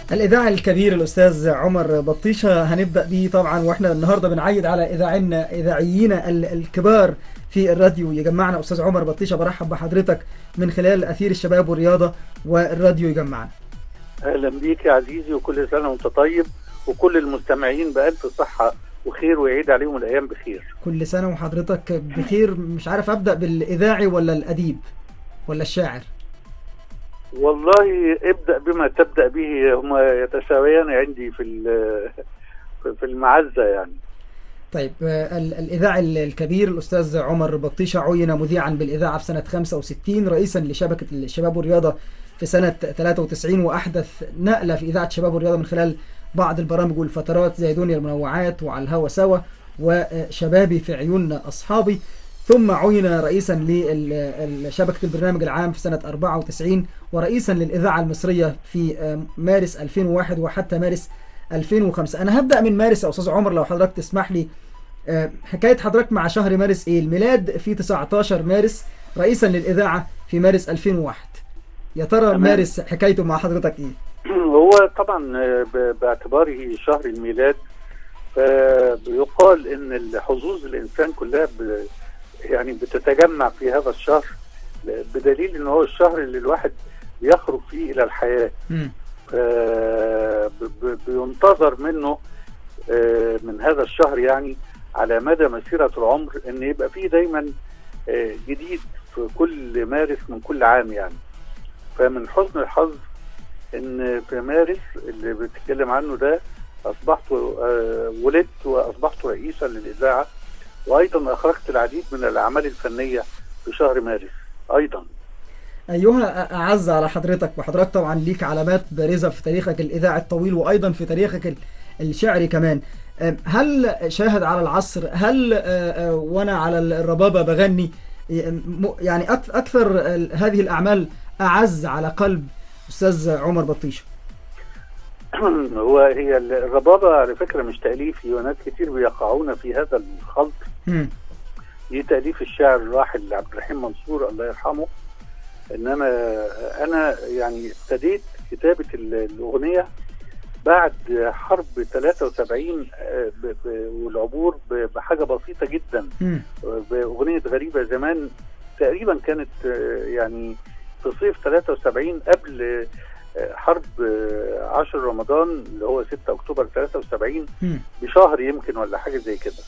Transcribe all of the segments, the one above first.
الإذاعي الكبير الأستاذ عمر بطيشة هنبدأ بيه طبعا وإحنا النهاردة بنعيد على إذاعينا إذاعيينا ال- الكبار في الراديو يجمعنا أستاذ عمر بطيشة برحب بحضرتك من خلال أثير الشباب والرياضة والراديو يجمعنا اهلا بيك يا عزيزي وكل سنه وانت طيب وكل المستمعين بالف صحه وخير ويعيد عليهم الايام بخير كل سنة وحضرتك بخير مش عارف أبدأ بالإذاعي ولا الأديب ولا الشاعر والله ابدا بما تبدا به هما يتساويان عندي في ال- في المعزه يعني طيب آه، ال- الإذاعي ال- الكبير الأستاذ عمر بطيشة عين مذيعا بالإذاعة في سنة 65 رئيسا لشبكة الشباب والرياضة في سنة 93 وأحدث نقلة في إذاعة الشباب والرياضة من خلال بعض البرامج والفترات زي دنيا المنوعات وعلى الهوا سوا وشبابي في عيون أصحابي ثم عين رئيسا لشبكة البرنامج العام في سنة 94 ورئيسا للإذاعة المصرية في آه، مارس 2001 وحتى مارس 2005 أنا هبدأ من مارس يا أستاذ عمر لو حضرتك تسمح لي آه، حكاية حضرتك مع شهر مارس إيه الميلاد في 19 مارس رئيسا للإذاعة في مارس 2001 يا ترى تمام. مارس حكايته مع حضرتك إيه هو طبعا ب- باعتباره شهر الميلاد فبيقال ان حظوظ الانسان كلها ب يعني بتتجمع في هذا الشهر بدليل ان هو الشهر اللي الواحد بيخرج فيه الى الحياه مم. آه، ب- ب- بينتظر منه آه، من هذا الشهر يعني على مدى مسيرة العمر ان يبقى فيه دايما آه، جديد في كل مارس من كل عام يعني فمن حسن الحظ ان في مارس اللي بتتكلم عنه ده اصبحت آه، ولدت واصبحت رئيسا للاذاعه وايضا اخرجت العديد من الاعمال الفنيه في شهر مارس ايضا أيها أعز على حضرتك وحضرتك طبعا ليك علامات بارزة في تاريخك الإذاعي الطويل وأيضا في تاريخك ال- الشعري كمان آم، هل شاهد على العصر هل آه، آه، وأنا على الربابة بغني م- يعني أك- أكثر ال- هذه الأعمال أعز على قلب أستاذ عمر بطيشة هو هي الربابه على فكره مش تاليفي وناس كتير بيقعون في هذا الخلط مم. دي تاليف الشاعر الراحل عبد الرحيم منصور الله يرحمه انما انا يعني ابتديت كتابه ال- الاغنيه بعد حرب 73 آه، ب- ب- والعبور ب- بحاجه بسيطه جدا مم. باغنيه غريبه زمان تقريبا كانت آه، يعني في صيف 73 قبل آه، حرب آه، 10 رمضان اللي هو 6 اكتوبر 73 مم. بشهر يمكن ولا حاجه زي كده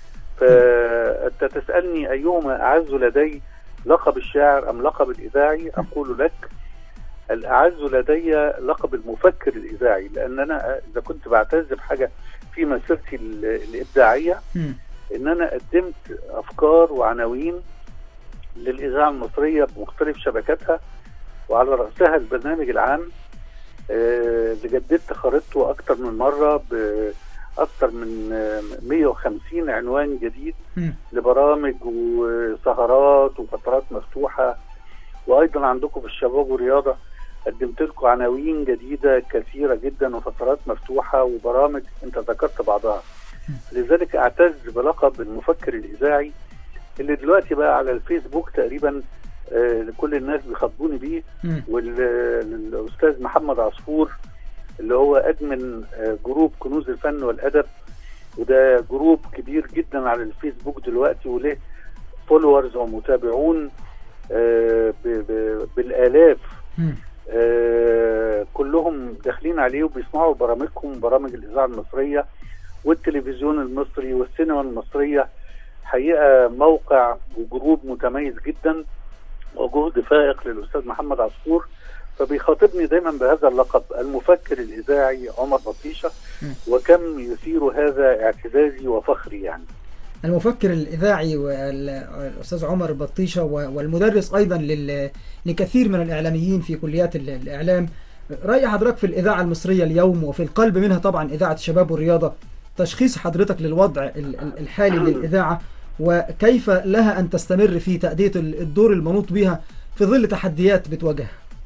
فانت تسالني ايهما اعز لدي لقب الشاعر ام لقب الاذاعي اقول لك الاعز لدي لقب المفكر الاذاعي لان انا اذا كنت بعتز بحاجه في مسيرتي ال- الابداعيه مم. ان انا قدمت افكار وعناوين للاذاعه المصريه بمختلف شبكاتها وعلى راسها البرنامج العام آه، اللي جددت خريطته اكتر من مره باكتر من آه، 150 عنوان جديد مم. لبرامج وسهرات وفترات مفتوحه وايضا عندكم في الشباب والرياضه قدمت لكم عناوين جديده كثيره جدا وفترات مفتوحه وبرامج انت ذكرت بعضها لذلك اعتز بلقب المفكر الاذاعي اللي دلوقتي بقى على الفيسبوك تقريبا آه، كل الناس بيخاطبوني بيه مم. والاستاذ محمد عصفور اللي هو ادمن آه، جروب كنوز الفن والادب وده جروب كبير جدا على الفيسبوك دلوقتي وله فولورز ومتابعون آه، ب- ب- بالالاف مم. آه، كلهم داخلين عليه وبيسمعوا برامجكم برامج الاذاعه المصريه والتلفزيون المصري والسينما المصريه حقيقه موقع وجروب متميز جدا وجهد فائق للاستاذ محمد عصفور فبيخاطبني دايما بهذا اللقب المفكر الاذاعي عمر بطيشه م. وكم يثير هذا اعتزازي وفخري يعني المفكر الإذاعي والأستاذ عمر بطيشة و- والمدرس أيضا لل- لكثير من الإعلاميين في كليات ال- الإعلام رأي حضرتك في الإذاعة المصرية اليوم وفي القلب منها طبعا إذاعة الشباب والرياضة تشخيص حضرتك للوضع ال- ال- الحالي للإذاعة وكيف لها أن تستمر في تأدية ال- الدور المنوط بها في ظل تحديات بتواجهها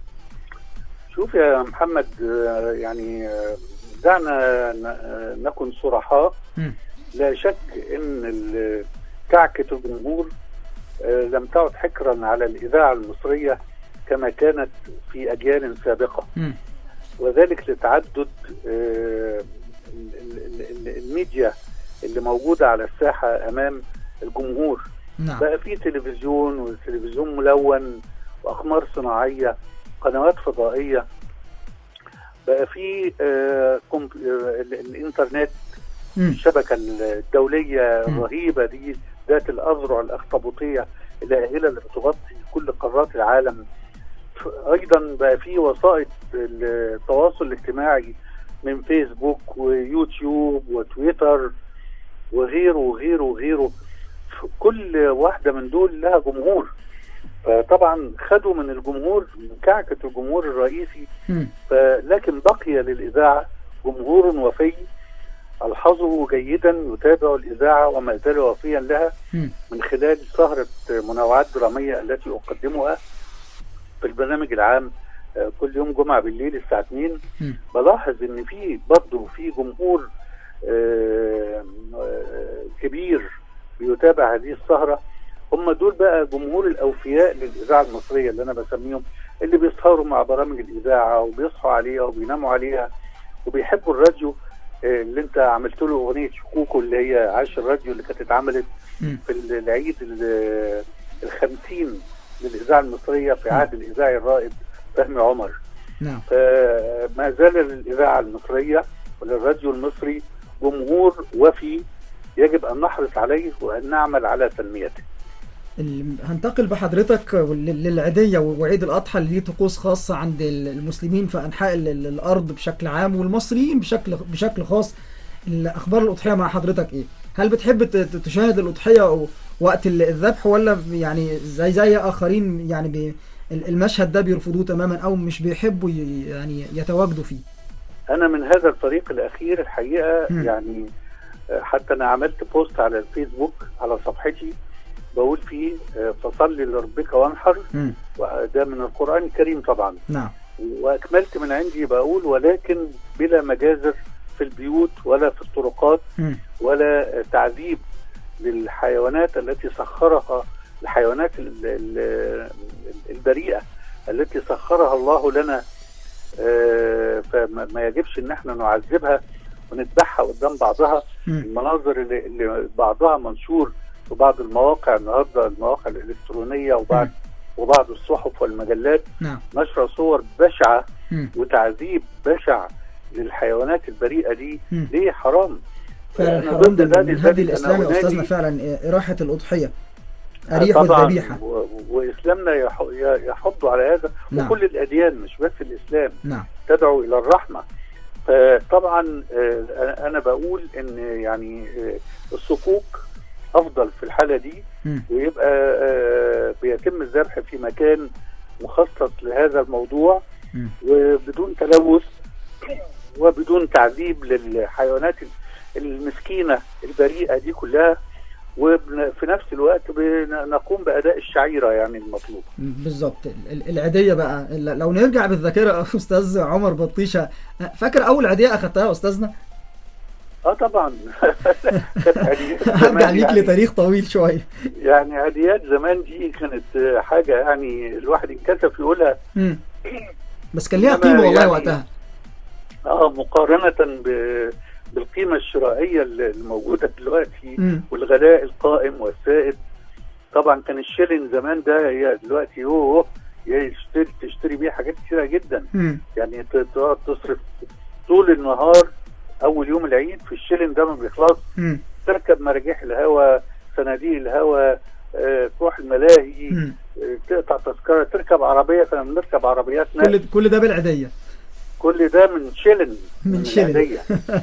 شوف يا محمد آه، يعني آه، دعنا ن- آه، نكن صرحاء مم. لا شك ان ال- كعكة الجمهور آه، لم تعد حكرا على الإذاعة المصرية كما كانت في أجيال سابقة مم. وذلك لتعدد آه، ال- ال- ال- الميديا اللي موجوده على الساحه امام الجمهور نعم بقى في تلفزيون وتلفزيون ملون واقمار صناعيه قنوات فضائيه بقى في آه، كمب- آه، ال- الانترنت مم. الشبكه الدوليه مم. الرهيبه دي ذات الاذرع الاخطبوطيه الهائله اللي بتغطي كل قارات العالم ف- ايضا بقى في وسائط التواصل الاجتماعي من فيسبوك ويوتيوب وتويتر وغيره وغيره وغيره ف- كل واحده من دول لها جمهور فطبعا خدوا من الجمهور من كعكه الجمهور الرئيسي مم. فلكن بقي للإذاعة جمهور وفي ألحظه جيدا يتابع الإذاعة وما زال وفيا لها مم. من خلال سهرة منوعات درامية التي أقدمها في البرنامج العام آه، كل يوم جمعة بالليل الساعة 2 مم. بلاحظ إن في برضه في جمهور آه، آه، كبير بيتابع هذه السهرة هم دول بقى جمهور الأوفياء للإذاعة المصرية اللي أنا بسميهم اللي بيسهروا مع برامج الإذاعة وبيصحوا عليها وبيناموا عليها وبيحبوا الراديو آه، اللي انت عملت له اغنيه شكوكو اللي هي عاش الراديو اللي كانت اتعملت مم. في العيد ال- الخمسين للاذاعه المصريه في عهد الاذاعي الرائد فهمي عمر نعم فما زال للاذاعه المصريه وللراديو المصري جمهور وفي يجب ان نحرص عليه وان نعمل على تنميته ال- هنتقل بحضرتك لل- للعيدية وعيد الأضحى اللي ليه طقوس خاصة عند ال- المسلمين في أنحاء ال- ال- الأرض بشكل عام والمصريين بشكل بشكل خاص ال- أخبار الأضحية مع حضرتك إيه؟ هل بتحب ت- ت- تشاهد الأضحية أو وقت ال- الذبح ولا يعني زي زي آخرين يعني بي ال- المشهد ده بيرفضوه تماما أو مش بيحبوا ي- يعني يتواجدوا فيه؟ انا من هذا الفريق الاخير الحقيقه مم. يعني آه، حتى انا عملت بوست على الفيسبوك على صفحتي بقول فيه آه، فصلي لربك وانحر مم. وده من القران الكريم طبعا نعم واكملت من عندي بقول ولكن بلا مجازر في البيوت ولا في الطرقات مم. ولا تعذيب للحيوانات التي سخرها الحيوانات ال- ال- البريئه التي سخرها الله لنا آه، فما ما يجبش ان احنا نعذبها ونذبحها قدام بعضها مم. المناظر اللي, اللي بعضها منشور في بعض المواقع النهارده المواقع الالكترونيه وبعض وبعض الصحف والمجلات نعم نشر صور بشعه مم. وتعذيب بشع للحيوانات البريئه دي مم. ليه حرام فعلا أنا حرام ضد ده ذلك من هدي أنا الإسلام يا أنادي- أستاذنا فعلا إراحة الأضحية أريح طبعا الذبيحة و- واسلامنا يح- ي- يحض على هذا نعم. وكل الاديان مش بس الاسلام نعم تدعو الى الرحمه فطبعا آه، أنا- انا بقول ان يعني آه، الصكوك افضل في الحاله دي مم. ويبقى آه، بيتم الذبح في مكان مخصص لهذا الموضوع مم. وبدون تلوث وبدون تعذيب للحيوانات المسكينه البريئه دي كلها وفي نفس الوقت بن- نقوم باداء الشعيره يعني المطلوب بالظبط ال- ال- العيدية بقى ال- لو نرجع بالذاكرة يا أستاذ عمر بطيشة فاكر أول عيدية أخدتها يا أستاذنا؟ اه طبعا كانت عاديات هرجع زمان ليك يعني, لتاريخ طويل شوية يعني عاديات زمان دي كانت آه، حاجه يعني الواحد انكسف يقولها مم. بس كان ليها إنما قيمة والله يعني- وقتها اه مقارنه ب- بالقيمه الشرائيه اللي موجوده دلوقتي مم. والغلاء القائم والسائد طبعا كان الشيلين زمان ده هي دلوقتي هو يشتري تشتري بيه حاجات كتيره جدا مم. يعني ت- تقعد تصرف طول النهار اول يوم العيد في الشيلين ده ما بيخلص مم. تركب مراجيح الهواء صناديق الهواء آه، تروح الملاهي مم. آه، تقطع تذكره تركب عربيه كنا بنركب عربيات كل نقل كل ده بالعيدية كل ده من شيلن من شيلن. العيدية.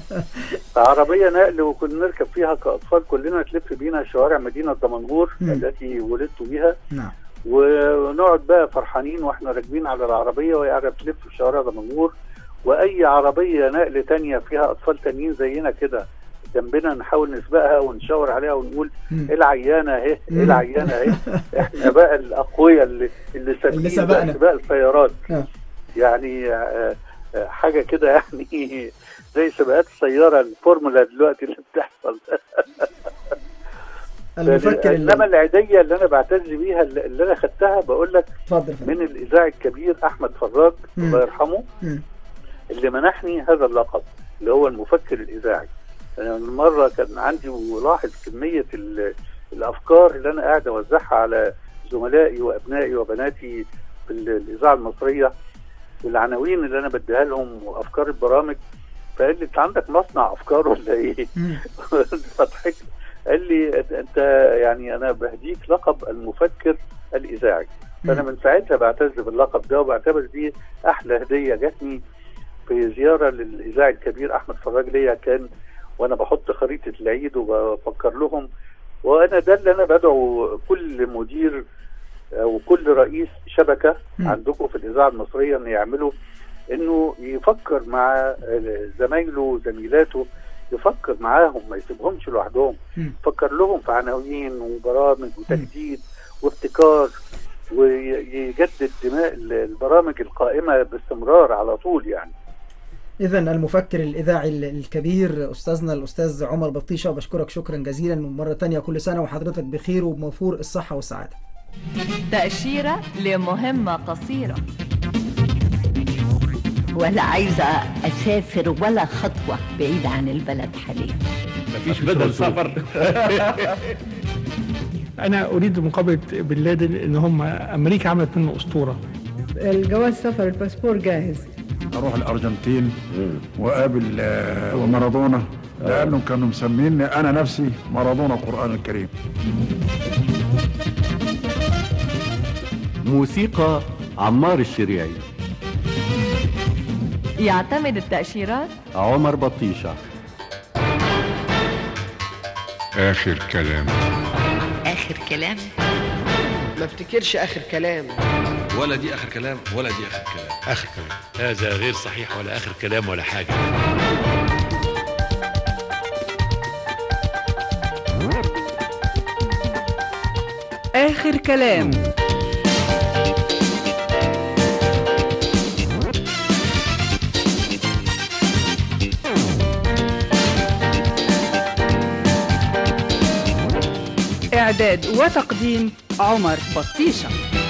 عربيه نقل وكنا نركب فيها كاطفال كلنا تلف بينا شوارع مدينه دمنهور مم. التي ولدت بها نعم ونقعد بقى فرحانين واحنا راكبين على العربيه وهي قاعده تلف في شوارع دمنهور واي عربيه نقل تانية فيها اطفال تانيين زينا كده جنبنا نحاول نسبقها ونشاور عليها ونقول مم. ايه العيانه اهي ايه مم. العيانه اهي احنا بقى الاقوياء اللي اللي سابقين اللي سبقنا. بقى سباق السيارات آه. يعني آه، آه، حاجه كده يعني زي سباقات السياره الفورمولا دلوقتي اللي بتحصل المفكر انما اللي العيديه اللي انا بعتز بيها اللي اللي انا خدتها بقول لك اتفضل يا فندم. من الاذاعي الكبير احمد فراج مم. الله يرحمه مم. اللي منحني هذا اللقب اللي هو المفكر الاذاعي انا من مره كان عندي ولاحظ كميه ال- الافكار اللي انا قاعد اوزعها على زملائي وابنائي وبناتي في ال- الاذاعه المصريه والعناوين اللي انا بديها لهم وافكار البرامج فقال لي انت عندك مصنع افكار ولا ايه؟ مم. فضحك قال لي انت يعني انا بهديك لقب المفكر الاذاعي فانا مم. من ساعتها بعتز باللقب ده وبعتبر دي احلى هديه جاتني في زياره للاذاعي الكبير احمد فراج ليا كان وانا بحط خريطه العيد وبفكر لهم وانا ده اللي انا بدعو كل مدير او كل رئيس شبكه مم. عندكم في الاذاعه المصريه ان يعملوا انه يفكر مع زمايله وزميلاته يفكر معاهم ما يسيبهمش لوحدهم مم. يفكر لهم في عناوين وبرامج وتجديد وابتكار ويجدد دماء البرامج القائمه باستمرار على طول يعني إذا المفكر الإذاعي ال- الكبير أستاذنا الأستاذ عمر بطيشة بشكرك شكرا جزيلا ومرة تانية كل سنة وحضرتك بخير وبموفور الصحة والسعادة تأشيرة لمهمة قصيرة ولا عايزة أسافر ولا خطوة بعيد عن البلد حاليا مفيش بدل سفر انا اريد مقابله بن لادن ان هم امريكا عملت منه اسطوره الجواز سفر الباسبور جاهز اروح الارجنتين واقابل آه، مارادونا لانهم كانوا مسميني انا نفسي مارادونا القران الكريم موسيقى عمار الشريعي يعتمد التأشيرات عمر بطيشة آخر كلام آخر كلام ما افتكرش اخر كلام ولا دي اخر كلام ولا دي اخر كلام آخر كلام هذا غير صحيح ولا آخر كلام ولا حاجة اخر كلام اعداد وتقديم عمر بطيشه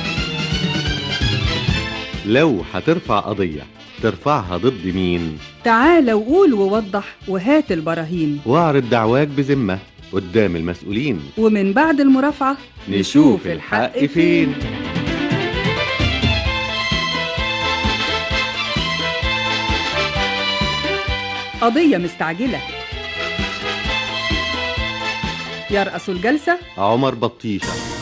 لو هترفع قضية ترفعها ضد مين تعال وقول ووضح وهات البراهين واعرض دعواك بذمة قدام المسؤولين ومن بعد المرافعة نشوف الحق فين قضية مستعجلة يرأس الجلسة عمر بطيشة